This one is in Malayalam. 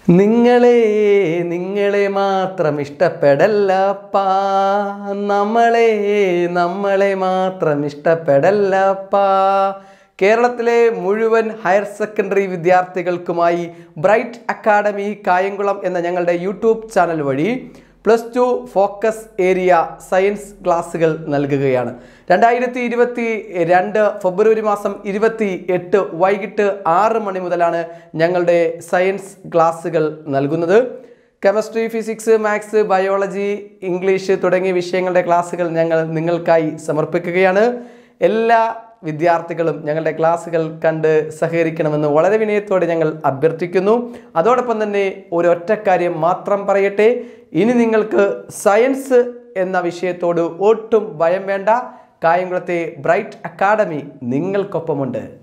നിങ്ങളെ നിങ്ങളെ മാത്രം ഇഷ്ടപ്പെടല്ലപ്പാ നമ്മളെ നമ്മളെ മാത്രം ഇഷ്ടപ്പെടല്ലപ്പാ കേരളത്തിലെ മുഴുവൻ ഹയർ സെക്കൻഡറി വിദ്യാർത്ഥികൾക്കുമായി ബ്രൈറ്റ് അക്കാഡമി കായംകുളം എന്ന ഞങ്ങളുടെ യൂട്യൂബ് ചാനൽ വഴി plus two focus area science ക്ലാസ്സുകൾ നൽകുകയാണ് രണ്ടായിരത്തി ഇരുപത്തി രണ്ട് ഫെബ്രുവരി മാസം ഇരുപത്തി എട്ട് വൈകിട്ട് ആറ് മണി മുതലാണ് ഞങ്ങളുടെ സയൻസ് ക്ലാസ്സുകൾ നൽകുന്നത് chemistry physics maths biology English തുടങ്ങിയ വിഷയങ്ങളുടെ ക്ലാസ്സുകൾ ഞങ്ങൾ നിങ്ങൾക്കായി സമർപ്പിക്കുകയാണ് എല്ലാ വിദ്യാർത്ഥികളും ഞങ്ങളുടെ ക്ലാസ്സുകൾ കണ്ട് സഹകരിക്കണമെന്ന് വളരെ വിനയത്തോടെ ഞങ്ങൾ അഭ്യർത്ഥിക്കുന്നു അതോടൊപ്പം തന്നെ ഒരൊറ്റ കാര്യം മാത്രം പറയട്ടെ ഇനി നിങ്ങൾക്ക് സയൻസ് എന്ന വിഷയത്തോട് ഒട്ടും ഭയം വേണ്ട കായംകുളത്തെ ബ്രൈറ്റ് അക്കാഡമി നിങ്ങൾക്കൊപ്പമുണ്ട്